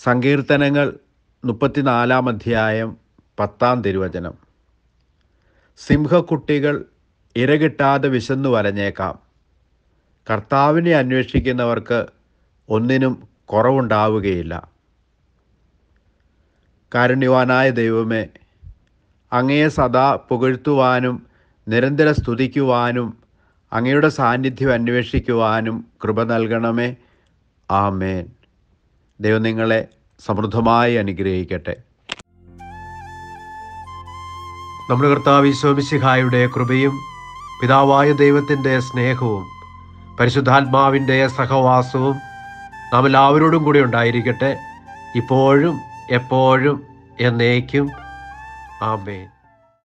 സങ്കീർത്തനങ്ങൾ മുപ്പത്തിനാലാം അധ്യായം പത്താം തിരുവചനം സിംഹക്കുട്ടികൾ ഇരകിട്ടാതെ വിശന്നു വലഞ്ഞേക്കാം കർത്താവിനെ അന്വേഷിക്കുന്നവർക്ക് ഒന്നിനും കുറവുണ്ടാവുകയില്ല കാരുണ്യവാനായ ദൈവമേ അങ്ങയെ സദാ പുകഴ്ത്തുവാനും നിരന്തരം സ്തുതിക്കുവാനും അങ്ങയുടെ സാന്നിധ്യം അന്വേഷിക്കുവാനും കൃപ നൽകണമേ ആമേൻ ദൈവം നിങ്ങളെ സമൃദ്ധമായി അനുഗ്രഹിക്കട്ടെ നമ്മുടെ കർത്താവ് ഈശോമിശിഹായുടെ കൃപയും പിതാവായ ദൈവത്തിൻ്റെ സ്നേഹവും പരിശുദ്ധാത്മാവിൻ്റെ സഹവാസവും നാം എല്ലാവരോടും കൂടി ഉണ്ടായിരിക്കട്ടെ ഇപ്പോഴും എപ്പോഴും എന്നേക്കും ആമേൻ